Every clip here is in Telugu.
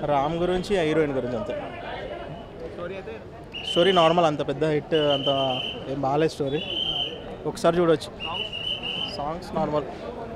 రామ్ గురించి ఆ హీరోయిన్ గురించి అంతే స్టోరీ నార్మల్ అంత పెద్ద హిట్ అంత ఏం బాగాలేదు స్టోరీ ఒకసారి చూడొచ్చు సాంగ్స్ నార్మల్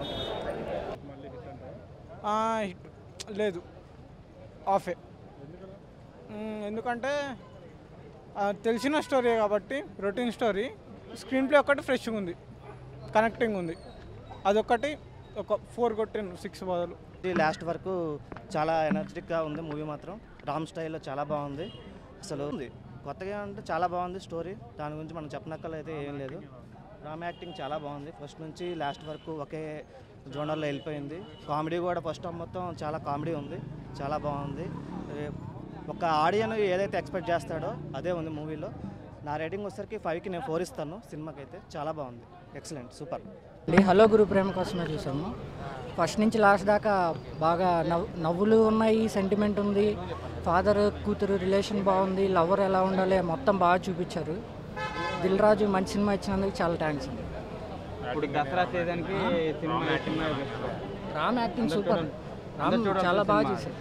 ఆ, హిట్ లేదు ఆఫే మ్మ్, ఎందుకంటే ఆ, తెలిసిన స్టోరీ కాబట్టి రొటీన్ స్టోరీ స్క్రీన్ ప్లే ఒకటి ఫ్రెష్గా ఉంది కనెక్టింగ్ ఉంది అదొకటి ఒక ఫోర్ కొట్టాను సిక్స్ బదులు ఇది లాస్ట్ వరకు చాలా ఎనర్జెటిక్గా ఉంది మూవీ మాత్రం రామ్ స్టైల్లో చాలా బాగుంది అసలు ఉంది కొత్తగా అంటే చాలా బాగుంది స్టోరీ దాని గురించి మనం చెప్పనక్కర్లేదు ఏం లేదు రామ్ యాక్టింగ్ చాలా బాగుంది ఫస్ట్ నుంచి లాస్ట్ వరకు ఒకే జోనర్లో వెళ్ళిపోయింది కామెడీ కూడా ఫస్ట్ హాఫ్ మొత్తం చాలా కామెడీ ఉంది చాలా బాగుంది ఏ, ఒక ఆడియన్ ఏదైతే ఎక్స్పెక్ట్ చేస్తాడో అదే ఉంది మూవీలో నా రేటింగ్ వచ్చేసరికి ఫైవ్కి నేను ఫోర్ ఇస్తాను సినిమాకి అయితే చాలా బాగుంది ఎక్సలెంట్ సూపర్ ఈ హలో గురు ప్రేమ కోసమే చూసాము ఫస్ట్ నుంచి లాస్ట్ దాకా బాగా నవ్వు నవ్వులు ఉన్నాయి సెంటిమెంట్ ఉంది ఫాదర్ కూతురు రిలేషన్ బాగుంది లవర్ ఎలా ఉండాలి మొత్తం బాగా చూపించారు దిల్ రాజు మంచి సినిమా ఇచ్చినందుకు చాలా థ్యాంక్స్ అండి ఇప్పుడు దసరా సీజన్కి cinema cinema Ram acting super Ram చాలా బాగా చేశారు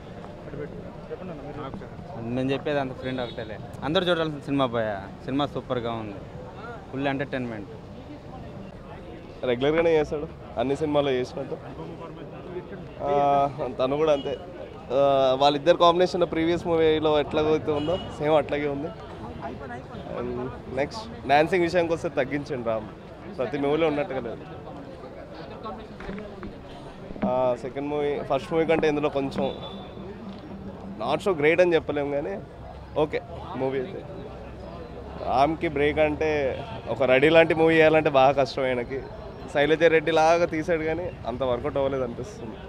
నేను చెప్పేది అంత ఫ్రెండ్ ఒకటేలే అందరూ చూడాల్సిన సినిమా పోయా సినిమా సూపర్గా ఉంది ఫుల్ ఎంటర్టైన్మెంట్ రెగ్యులర్గానే చేస్తాడు అన్ని సినిమాల్లో చేసినట్టు ఆ, తను కూడా అంతే ఆ, వాళ్ళిద్దరు కాంబినేషన్ ప్రీవియస్ మూవీలో ఎట్లాగైతే ఉందో సేమ్ అట్లాగే ఉంది నెక్స్ట్ డాన్సింగ్ విషయానికి వస్తే తగ్గించండి రామ్ ప్రతి మూవీలో ఉన్నట్టుగా లేదు సెకండ్ మూవీ ఫస్ట్ మూవీ కంటే ఇందులో కొంచెం నాట్ సో గ్రేట్ అని చెప్పలేము కానీ ఓకే మూవీ అయితే రామ్కి బ్రేక్ అంటే ఒక రెడీ లాంటి మూవీ చేయాలంటే బాగా కష్టం ఆయనకి శైలజ రెడ్డి లాగా తీసాడు కానీ అంత వర్కౌట్ అవ్వలేదు అనిపిస్తుంది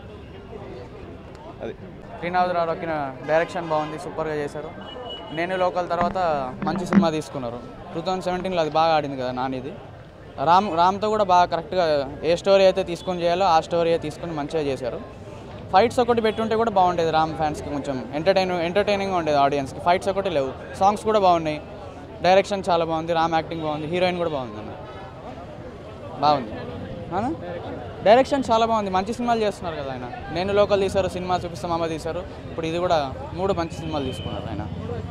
అది శ్రీనాథరావు రొక్కిన డైరెక్షన్ బాగుంది సూపర్గా చేశారు నేను లోకల్ తర్వాత మంచి సినిమా తీసుకున్నారు టూ థౌజండ్ సెవెంటీన్లో అది బాగా ఆడింది కదా నానిది రామ్ రామ్తో కూడా బాగా కరెక్ట్గా ఏ స్టోరీ అయితే తీసుకొని చేయాలో ఆ స్టోరీ తీసుకొని మంచిగా చేశారు ఫైట్స్ ఒకటి పెట్టుంటే కూడా బాగుండేది రామ్ ఫ్యాన్స్కి కొంచెం ఎంటర్టైన్ ఎంటర్టైనింగ్ ఉండేది ఆడియన్స్కి ఫైట్స్ ఒకటి లేవు సాంగ్స్ కూడా బాగున్నాయి డైరెక్షన్ చాలా బాగుంది రామ్ యాక్టింగ్ బాగుంది హీరోయిన్ కూడా బాగుంది అన్న బాగుంది అవునా? డైరెక్షన్ చాలా బాగుంది మంచి సినిమాలు చేస్తున్నారు కదా ఆయన నేను లోకల్ తీశారు సినిమా చూపిస్తాం అమ్మ తీశారు ఇప్పుడు ఇది కూడా మూడు మంచి సినిమాలు తీసుకున్నారు ఆయన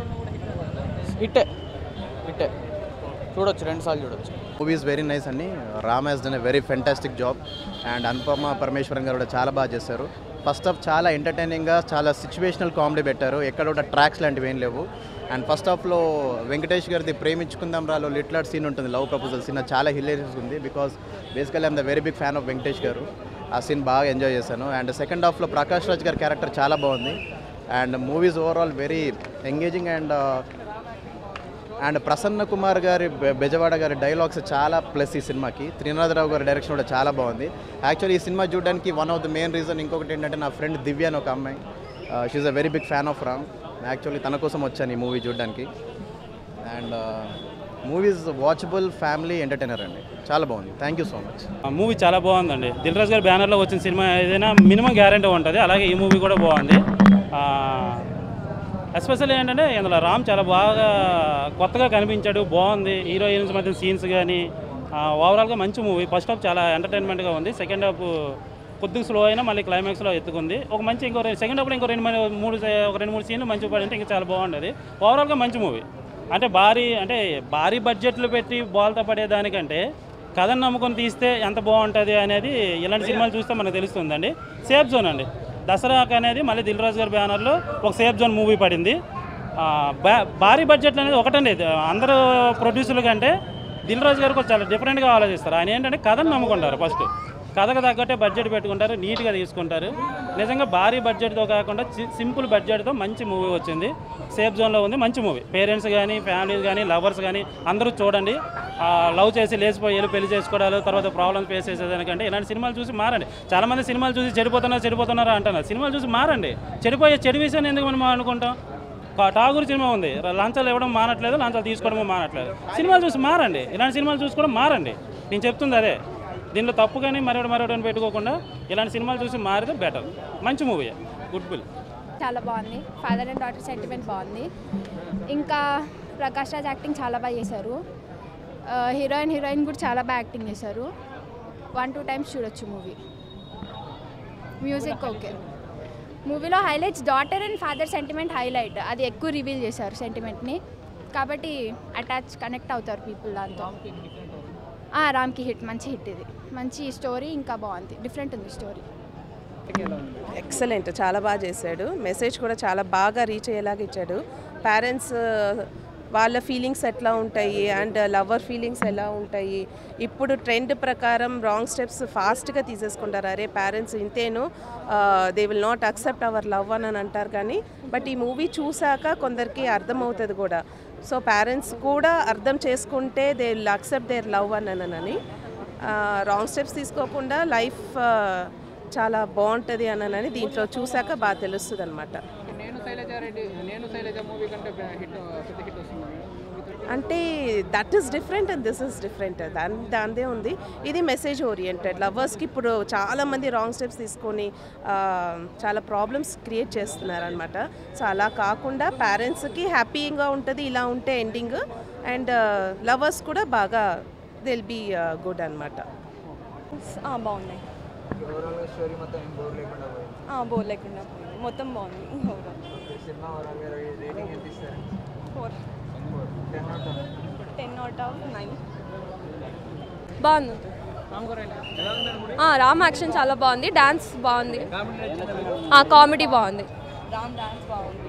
హిట్టే హిట్టే చూడొచ్చు రెండు సార్లు చూడొచ్చు మూవీ ఈజ్ వెరీ నైస్ అండి Ram has done a very fantastic job and Anupama Parameswaran గారు కూడా చాలా బాగా చేశారు ఫస్ట్ ఆఫ్ చాలా ఎంటర్టైనింగ్గా చాలా సిచ్యువేషనల్ కామెడీ పెట్టారు ఎక్కడ కూడా ట్రాక్స్ లాంటివి ఏం లేవు అండ్ ఫస్ట్ హాఫ్లో వెంకటేష్ గారిది ప్రేమించుకుందాం రాలో లిట్లాడ్ సీన్ ఉంటుంది లవ్ ప్రపోజల్ సీన్ అది చాలా హిలేరియస్ ఉంది because basically I'm the very big fan of Venkatesh గారు ఆ సీన్ బాగా ఎంజాయ్ చేశాను అండ్ సెకండ్ హాఫ్లో ప్రకాష్ రాజ్ గారి క్యారెక్టర్ చాలా బాగుంది and movies overall very engaging and and Prasanna Kumar గారి బె- బెజవాడ గారి డైలాగ్స్ చాలా ప్లస్ ఈ సినిమాకి త్రినాథరావు గారి డైరెక్షన్ కూడా చాలా బాగుంది యాక్చువల్లీ ఈ సినిమా చూడడానికి one of the main reason ఇంకొకటి ఏంటంటే నా ఫ్రెండ్ దివ్య అని ఒక అమ్మాయి she a very big fan of Ram actually తన కోసం వచ్చాను ఈ మూవీ చూడడానికి and movies watchable family entertainer అండి చాలా బాగుంది thank you so much movie చాలా బాగుందండి దిల్ రాజు గారి బ్యానర్లో వచ్చిన సినిమా ఏదైనా మినిమం గ్యారంటీ ఉంటుంది అలాగే ఈ మూవీ కూడా బాగుంది ఎస్పెషల్లీ ఏంటంటే ఇందులో రామ్ చాలా బాగా కొత్తగా కనిపించాడు బాగుంది హీరోయిన్స్ మధ్య సీన్స్ కానీ ఓవరాల్గా మంచి మూవీ ఫస్ట్ హాఫ్ చాలా ఎంటర్టైన్మెంట్గా ఉంది సెకండ్ హాఫ్ కొద్దిగా స్లో అయినా మళ్ళీ క్లైమాక్స్లో ఎత్తుకుంది ఒక మంచి ఇంకో రెండు సెకండ్ హాఫ్లో ఇంకో రెండు మూడు మూడు ఒక రెండు మూడు సీన్లు మంచి పడి ఇంకా చాలా బాగుండేది ఓవరాల్గా మంచి మూవీ అంటే భారీ అంటే భారీ బడ్జెట్లు పెట్టి బాల్తో పడేదానికంటే కథను నమ్ముకొని తీస్తే ఎంత బాగుంటుంది అనేది ఇలాంటి సినిమాలు చూస్తే మనకు తెలుస్తుందండి సేఫ్ జోన్ అండి దసరాకు అనేది మళ్ళీ దిల్ రాజు గారి బ్యానర్లో ఒక సేఫ్ జోన్ మూవీ పడింది ఆ, బా- భారీ బడ్జెట్లు అనేది ఒకటండి ఇది అందరూ ప్రొడ్యూసర్ల కంటే దిల్ రాజు గారు కొంచెం చాలా డిఫరెంట్గా ఆలోచిస్తారు ఆయన ఏంటంటే కథను నమ్ముకుంటారు ఫస్ట్ కథకు తగ్గట్టే బడ్జెట్ పెట్టుకుంటారు నీట్గా తీసుకుంటారు నిజంగా భారీ బడ్జెట్తో కాకుండా సి- సింపుల్ బడ్జెట్తో మంచి మూవీ వచ్చింది సేఫ్ జోన్లో ఉంది మంచి మూవీ పేరెంట్స్ కానీ ఫ్యామిలీస్ కానీ లవర్స్ కానీ అందరూ చూడండి ఆ, లవ్ చేసి లేచిపోయి వెళ్ళి పెళ్లి చేసుకోవడాలు తర్వాత ప్రాబ్లమ్స్ ఫేస్ చేసేదానికంటే ఇలాంటి సినిమాలు చూసి మారండి చాలామంది సినిమాలు చూసి చెడిపోతున్నారు చెడిపోతున్నారు అంటున్నారు సినిమాలు చూసి మారండి చెడిపోయే చెడు విషయాన్ని ఎందుకు మనం అనుకుంటాం కా- ఠాగూర్ సినిమా ఉంది ర- లంచాలు ఇవ్వడం మానట్లేదు లంచాలు తీసుకోవడం మానట్లేదు సినిమాలు చూసి మారండి ఇలాంటి సినిమాలు చూసుకోవడం మారండి నేను చెప్తుంది అదే దీనిలో తప్పు కానీ మరొకటి మరొకటి అని పెట్టుకోకుండా ఇలాంటి సినిమాలు చూసి మారితే బెటర్ మంచి మూవీ గుడ్ బిల్ చాలా బాగుంది ఫాదర్ అండ్ డాటర్ సెంటిమెంట్ బాగుంది ఇంకా ప్రకాష్ రాజ్ యాక్టింగ్ చాలా బాగా చేశారు హీరోయిన్ హీరోయిన్ కూడా చాలా బాగా యాక్టింగ్ చేశారు వన్ టూ టైమ్స్ చూడొచ్చు మూవీ మ్యూజిక్ ఓకే మూవీలో highlights daughter and father sentiment highlight అది ఎక్కువ రివీల్ చేశారు సెంటిమెంట్ని కాబట్టి అటాచ్ కనెక్ట్ అవుతారు పీపుల్ దాంతో ఆ, రామ్కి హిట్ మంచి హిట్ ఇది మంచి స్టోరీ ఇంకా బాగుంది డిఫరెంట్ ఉంది స్టోరీ ఎక్సలెంట్ చాలా బాగా చేశాడు మెసేజ్ కూడా చాలా బాగా రీచ్ అయ్యేలాగా ఇచ్చాడు పేరెంట్స్ వాళ్ళ ఫీలింగ్స్ ఎట్లా ఉంటాయి అండ్ లవర్ ఫీలింగ్స్ ఎలా ఉంటాయి ఇప్పుడు ట్రెండ్ ప్రకారం రాంగ్ స్టెప్స్ ఫాస్ట్గా తీసేసుకుంటారు అరే పేరెంట్స్ ఇంతేను they will not accept our love అని అని అంటారు కానీ బట్ ఈ మూవీ చూసాక కొందరికి అర్థమవుతుంది కూడా సో పేరెంట్స్ కూడా అర్థం చేసుకుంటే they will accept their love అని అని రాంగ్ స్టెప్స్ తీసుకోకుండా లైఫ్ చాలా బాగుంటుంది అని దీంట్లో చూసాక బాగా తెలుస్తుంది అనమాట నేను శైలజ రెడ్డి నేను శైలజ మూవీ కంటే హిట్ పెద్ద హిట్ వస్తుంది అంటే that is different and this is different దాని దానిదే ఉంది ఇది మెసేజ్ ఓరియంటెడ్ లవర్స్కి ఇప్పుడు చాలామంది రాంగ్ స్టెప్స్ తీసుకొని ఆ, చాలా ప్రాబ్లమ్స్ క్రియేట్ చేస్తున్నారు అనమాట సో అలా కాకుండా పేరెంట్స్కి హ్యాపీగా ఉంటుంది ఇలా ఉంటే ఎండింగ్ అండ్ లవర్స్ కూడా బాగా దిల్ బీ గుడ్ అనమాట బాగున్నాయి స్టోరీ మొత్తం ఏం బోర్ లేకుండా పోయింది బోర్ లేకుండా పోయింది మొత్తం బాగుంది సినిమా ఓవరాల్ రేటింగ్ ఎంత ఇస్తారు four ten out ten out of nine బాగుంది రామ్ యాక్షన్ చాలా బాగుంది డాన్స్ బాగుంది కామెడీ బాగుంది రామ్ డాన్స్ బాగుంది